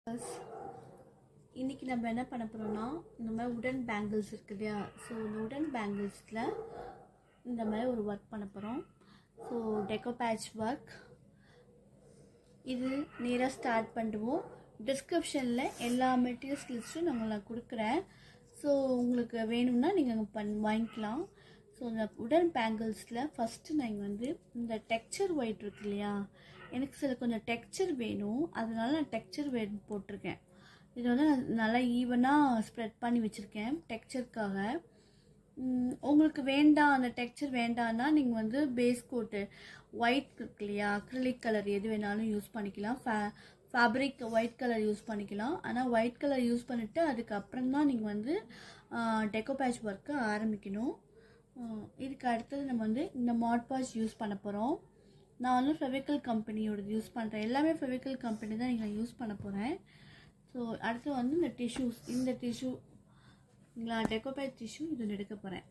இன்றைக்கி நம்ம என்ன பண்ண போகிறோம்னா இந்த மாதிரி உடன் பேங்கிள்ஸ் இருக்கு இல்லையா ஸோ இந்த உடன் பேங்கிள்ஸில் இந்த மாதிரி ஒரு ஒர்க் பண்ண போகிறோம் ஸோ டெக்கோ பேட்ச் ஒர்க் இது நேராக ஸ்டார்ட் பண்ணுவோம் டிஸ்கிரிப்ஷனில் எல்லா மெட்டீரியல்ஸ் லிஸ்ட்டும் நான் உங்களுக்கு கொடுக்குறேன் ஸோ உங்களுக்கு வேணும்னா நீங்கள் அங்கே பண் வாங்கிக்கலாம் ஸோ இந்த உடன் பேங்கிள்ஸில் ஃபஸ்ட்டு நான் வந்து இந்த டெக்ஸ்சர் ஒயிட் இருக்கு இல்லையா எனக்கு சில கொஞ்சம் டெக்ஸ்சர் வேணும் அதனால நான் டெக்ஸ்சர் ஒயிட் போட்டிருக்கேன் இது வந்து நான் நல்லா ஈவனாக ஸ்ப்ரெட் பண்ணி வச்சுருக்கேன் டெக்ஸ்சருக்காக உங்களுக்கு வேண்டாம் அந்த டெக்ஸ்சர் வேண்டாம்னா நீங்கள் வந்து பேஸ் கோட்டு ஒயிட் இருக்கு இல்லையா அக்ரிலிக் கலர் எது வேணாலும் யூஸ் பண்ணிக்கலாம் ஃபே ஃபேப்ரிக் ஒயிட் கலர் யூஸ் பண்ணிக்கலாம் ஆனால் ஒயிட் கலர் யூஸ் பண்ணிவிட்டு அதுக்கப்புறம் தான் நீங்கள் வந்து டெக்கோ பேட்ச் ஒர்க்கை ஆரம்பிக்கணும் இதுக்கு அடுத்தது நம்ம வந்து இந்த மாட் பாஸ் யூஸ் பண்ண போகிறோம் நான் வந்து ஃபெவிக்கல் கம்பெனியோடது யூஸ் பண்ணுறேன் எல்லாமே ஃபெவிக்கல் கம்பெனி தான் நீங்கள் யூஸ் பண்ண போகிறேன் ஸோ அடுத்து வந்து இந்த டிஷ்யூஸ் இந்த டிஷ்யூ இங்களா டெக்கோபேட் டிஷ்யூ இது எடுக்க போகிறேன்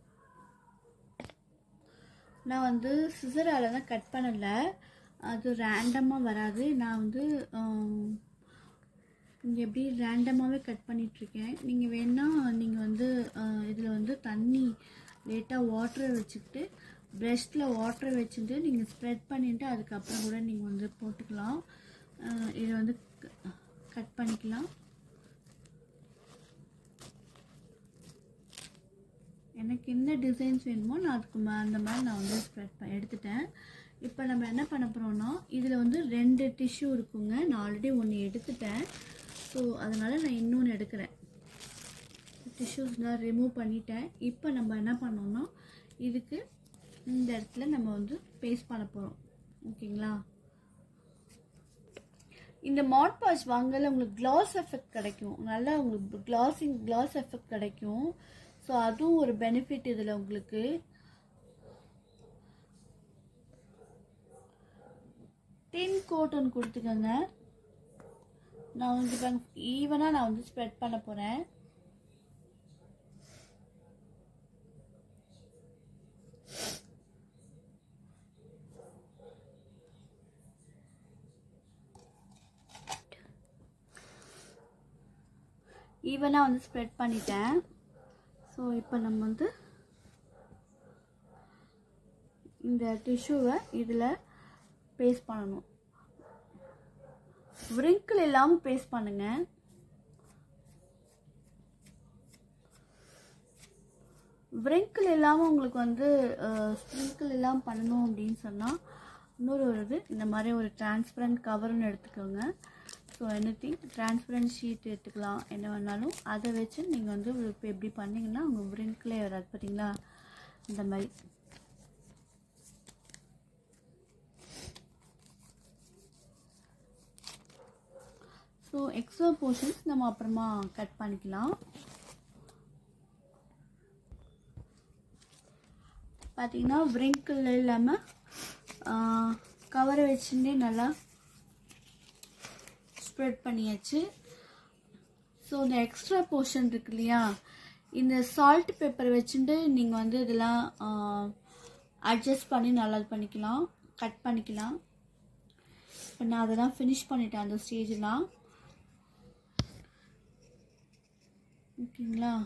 நான் வந்து சிசரால் தான் கட் பண்ணலை அது ரேண்டமாக வராது நான் வந்து இங்கே எப்படி ரேண்டமாகவே கட் பண்ணிகிட்ருக்கேன் நீங்கள் வேணால் நீங்கள் வந்து இதில் வந்து தண்ணி லேட்டாக வாட்டரை வச்சுக்கிட்டு ப்ரெஷ்டில் வாட்டரை வச்சுட்டு நீங்கள் ஸ்ப்ரெட் பண்ணிவிட்டு அதுக்கப்புறம் கூட நீங்கள் வந்து போட்டுக்கலாம் இதை வந்து கட் பண்ணிக்கலாம் எனக்கு என்ன டிசைன்ஸ் வேணுமோ நான் அதுக்கு அந்த மாதிரி நான் வந்து ஸ்ப்ரெட் பண்ண எடுத்துட்டேன் இப்போ நம்ம என்ன பண்ண போகிறோம்னா இதில் வந்து ரெண்டு டிஷ்யூ இருக்குங்க நான் ஆல்ரெடி ஒன்று எடுத்துட்டேன் ஸோ அதனால் நான் இன்னொன்று எடுக்கிறேன் டிஷ்யூஸ் நான் ரிமூவ் பண்ணிட்டேன் இப்போ நம்ம என்ன பண்ணோம்னா இதுக்கு இந்த இடத்துல நம்ம வந்து பேஸ்ட் பண்ண போகிறோம் ஓகேங்களா இந்த மாட் பாஷ் வாங்கல உங்களுக்கு கிளாஸ் எஃபெக்ட் கிடைக்கும் நல்லா உங்களுக்கு கிளாஸிங் கிளாஸ் எஃபெக்ட் கிடைக்கும் ஸோ அதுவும் ஒரு பெனிஃபிட் இதில் உங்களுக்கு டின் கோட் ஒன்று கொடுத்துக்கோங்க நான் வந்து இப்போ ஈவனாக நான் வந்து ஸ்ப்ரெட் பண்ண போகிறேன் ஈவனாக வந்து ஸ்ப்ரெட் பண்ணிட்டேன் ஸோ இப்போ நம்ம வந்து இந்த டிஷ்யூவை இதில் பேஸ்ட் பண்ணணும் விரிங்கிள் இல்லாமல் பேஸ்ட் பண்ணுங்க விரிங்கிள் இல்லாமல் உங்களுக்கு வந்து ஸ்ப்ரிங்கிள் இல்லாமல் பண்ணணும் அப்படின்னு சொன்னால் இன்னொரு ஒரு இது இந்த மாதிரி ஒரு டிரான்ஸ்பரண்ட் கவர்னு எடுத்துக்கோங்க so anything transparent sheet எடுத்துக்கலாம் என்ன வேணாலும் அதை வச்சு நீங்கள் வந்து இப்போ எப்படி பண்ணிங்கன்னா உங்கள் விரிங்கிளே வராது பார்த்தீங்களா இந்த மாதிரி ஸோ எக்ஸ்ட்ரா போர்ஷன்ஸ் நம்ம அப்புறமா கட் பண்ணிக்கலாம் பார்த்தீங்கன்னா விரிங்கிள் இல்லாமல் கவரை வச்சுட்டே நல்லா ஸ்ப்ரெட் பண்ணியாச்சு ஸோ இந்த எக்ஸ்ட்ரா போர்ஷன் இருக்கு இல்லையா இந்த சால்ட் பேப்பர் வச்சுட்டு நீங்கள் வந்து இதெல்லாம் அட்ஜஸ்ட் பண்ணி நல்லா பண்ணிக்கலாம் கட் பண்ணிக்கலாம் இப்போ நான் அதெல்லாம் ஃபினிஷ் பண்ணிட்டேன் அந்த ஸ்டேஜெலாம் ஓகேங்களா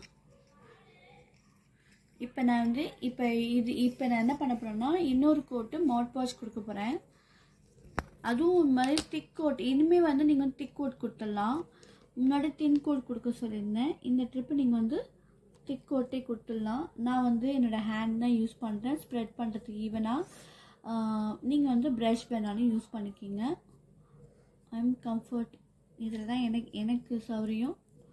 இப்போ நான் வந்து இப்போ இது இப்போ நான் என்ன பண்ண போகிறேன்னா இன்னொரு கோட்டு மாட் வாஷ் கொடுக்க போகிறேன் அதுவும் ஒரு மாதிரி திக் கோட் இனிமேல் வந்து நீங்கள் திக் கோட் கொடுத்துடலாம் முன்னாடி தின் கோட் கொடுக்க சொல்லியிருந்தேன் இந்த ட்ரிப்பு நீங்கள் வந்து திக் கோட்டே கொடுத்துடலாம் நான் வந்து என்னோடய ஹேண்ட் தான் யூஸ் பண்ணுறேன் ஸ்ப்ரெட் பண்ணுறதுக்கு ஈவனாக நீங்கள் வந்து ப்ரஷ் வேணாலும் யூஸ் பண்ணிக்கிங்க ஐம் கம்ஃபர்ட் இதில் தான் எனக்கு எனக்கு சௌரியம்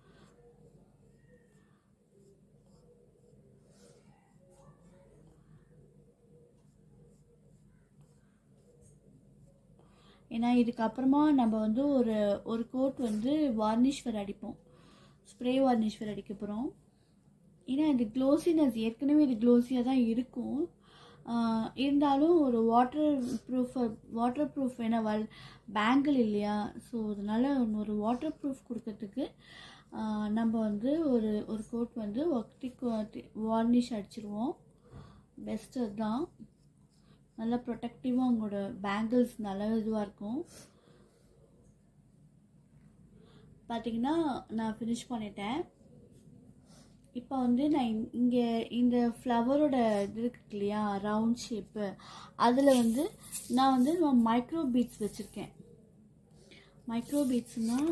ஏன்னா இதுக்கப்புறமா நம்ம வந்து ஒரு ஒரு கோட் வந்து வார்னிஷ்வர் அடிப்போம் ஸ்ப்ரே வார்னிஷ்வர் அடிக்க போகிறோம் ஏன்னா இது க்ளோசினஸ் ஏற்கனவே இது க்ளோஸியாக தான் இருக்கும் இருந்தாலும் ஒரு வாட்டர் ப்ரூஃப் வாட்டர் ப்ரூஃப் ஏன்னா வல் பேங்கிள் இல்லையா ஸோ அதனால் ஒரு வாட்டர் ப்ரூஃப் கொடுக்கறதுக்கு நம்ம வந்து ஒரு ஒரு கோட் வந்து ஒக்டி வார்னிஷ் அடிச்சிருவோம் பெஸ்ட்டு தான் நல்லா ப்ரொடெக்டிவாக உங்களோட பேங்கிள்ஸ் நல்ல இதுவாக இருக்கும் பார்த்தீங்கன்னா நான் ஃபினிஷ் பண்ணிட்டேன் இப்போ வந்து நான் இங்- இங்கே இந்த ஃப்ளவரோட இது இருக்கு இல்லையா ரவுண்ட் ஷேப்பு அதில் வந்து நான் வந்து மைக்ரோ பீட்ஸ் வச்சுருக்கேன் மைக்ரோ பீட்ஸ்னால்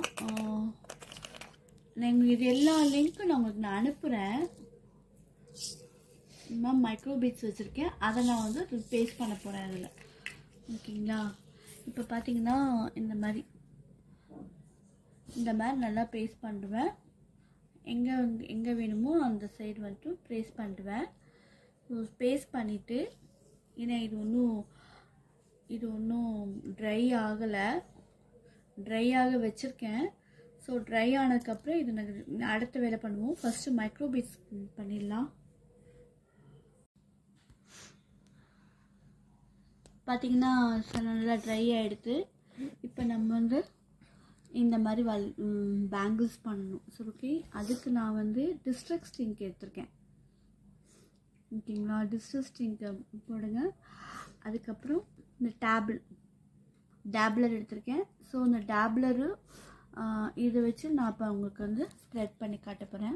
நான் இது எல்லா லிங்க்கும் நான் உங்களுக்கு நான் அனுப்புகிறேன் மேம் மைக்ரோ பீட்ஸ் வச்சுருக்கேன் அதை நான் வந்து பேஸ்ட் பண்ண போகிறேன் அதில் ஓகேங்களா இப்போ பார்த்தீங்கன்னா இந்த மாதிரி இந்த மாதிரி நல்லா பேஸ்ட் பண்ணுவேன் எங்கே எங்கே வேணுமோ அந்த சைடு வந்துட்டு ப்ரேஸ் பண்ணிடுவேன் ஸோ பேஸ்ட் பண்ணிவிட்டு ஏன்னா இது ஒன்றும் இது ஒன்றும் ட்ரை ஆகலை ட்ரை ஆக வச்சுருக்கேன் ஸோ ட்ரை ஆனதுக்கப்புறம் இது நாங்கள் அடுத்த வேலை பண்ணுவோம் ஃபஸ்ட்டு மைக்ரோபீட்ஸ் பண்ணிடலாம் பார்த்தீங்கன்னா நல்லா ட்ரை ஆகிடுது இப்போ நம்ம வந்து இந்த மாதிரி வல் பேங்கிள்ஸ் பண்ணணும் ஸோ ஓகே அதுக்கு நான் வந்து டிஸ்ட்ரக்ட் ஸ்டிங்க் எடுத்திருக்கேன் ஓகேங்களா டிஸ்ட்ரக்ட் ஸ்டிங்க்கு போடுங்க அதுக்கப்புறம் இந்த டேபிள் டேப்லர் எடுத்திருக்கேன் ஸோ இந்த டேப்லரு இதை வச்சு நான் இப்போ உங்களுக்கு வந்து ஸ்ப்ரெட் பண்ணி காட்ட போகிறேன்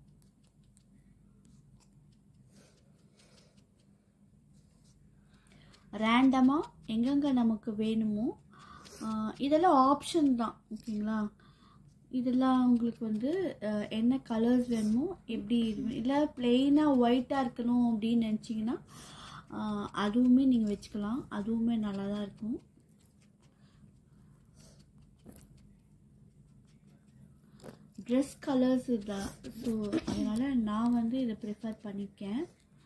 ரேண்டமாக எங்கெங்கே நமக்கு வேணுமோ ஆஹ் இதெல்லாம் ஆப்ஷன் தான் ஓகேங்களா இதெல்லாம் உங்களுக்கு வந்து ஆஹ் என்ன கலர்ஸ் வேணுமோ எப்படி இல்லை பிளெயினாக ஒயிட்டாக இருக்கணும் அப்படின்னு நினச்சிங்கன்னா ஆஹ் அதுவுமே நீங்கள் வச்சுக்கலாம் அதுவுமே நல்லா தான் இருக்கும் ட்ரெஸ் கலர்ஸ் இதான் ஸோ அதனால் நான் வந்து இதை ப்ரிஃபர் பண்ணியிருக்கேன்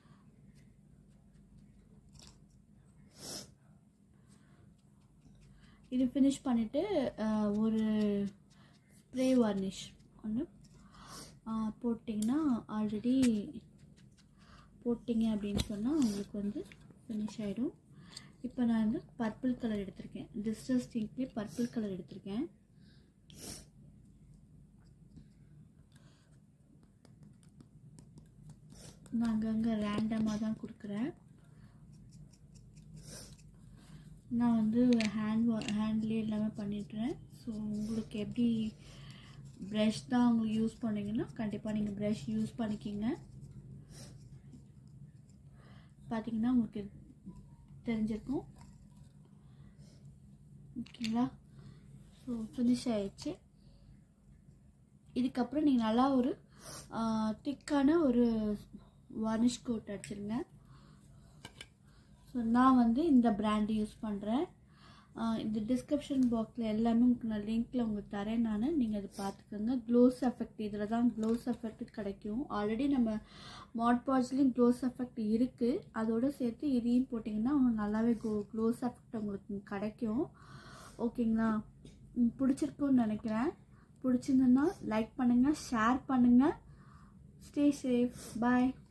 இது ஃபினிஷ் பண்ணிவிட்டு ஒரு ஸ்ப்ரே வார்னிஷ் ஒன்று போட்டிங்கன்னா ஆல்ரெடி போட்டிங்க அப்படின்னு சொன்னால் உங்களுக்கு வந்து ஃபினிஷ் ஆகிடும் இப்போ நான் வந்து பர்பிள் கலர் எடுத்திருக்கேன் டிஸ்டர்ஸ் டிங்க்லேயே பர்பிள் கலர் எடுத்திருக்கேன் நான் அங்கங்கே ரேண்டமாக தான் கொடுக்குறேன் நான் வந்து ஹேண்ட் ஹேண்ட்லேயே எல்லாமே பண்ணிடுறேன் ஸோ உங்களுக்கு எப்படி ப்ரஷ் தான் உங்களுக்கு யூஸ் பண்ணீங்கன்னா கண்டிப்பாக நீங்கள் ப்ரஷ் யூஸ் பண்ணிக்கிங்க பார்த்தீங்கன்னா உங்களுக்கு தெரிஞ்சிருக்கும் ஓகேங்களா ஸோ ஃபினிஷ் ஆயிடுச்சு இதுக்கப்புறம் நீங்கள் நல்லா ஒரு திக்கான ஒரு வார்னிஷ் கோட் அடிச்சிருங்க ஸோ நான் வந்து இந்த பிராண்டு யூஸ் பண்ணுறேன் இந்த டிஸ்கிரிப்ஷன் பாக்ஸில் எல்லாமே உங்களுக்கு நான் லிங்க்கில் உங்களுக்கு தரேன் நான் நீங்கள் அதை பார்த்துக்கோங்க க்ளோஸ் எஃபெக்ட் இதில் தான் க்ளோஸ் எஃபெக்ட் கிடைக்கும் ஆல்ரெடி நம்ம மாட் பாட்ஸ்லேயும் க்ளோஸ் எஃபெக்ட் இருக்குது அதோடு சேர்த்து இதையும் போட்டிங்கன்னா உங்களுக்கு நல்லாவே க்ளோ க்ளோஸ் எஃபெக்ட் உங்களுக்கு கிடைக்கும் ஓகேங்களா ம், பிடிச்சிருக்குன்னு நினைக்கிறேன் பிடிச்சிருந்ததுன்னா லைக் பண்ணுங்கள் ஷேர் பண்ணுங்கள் ஸ்டே சேஃப் பாய்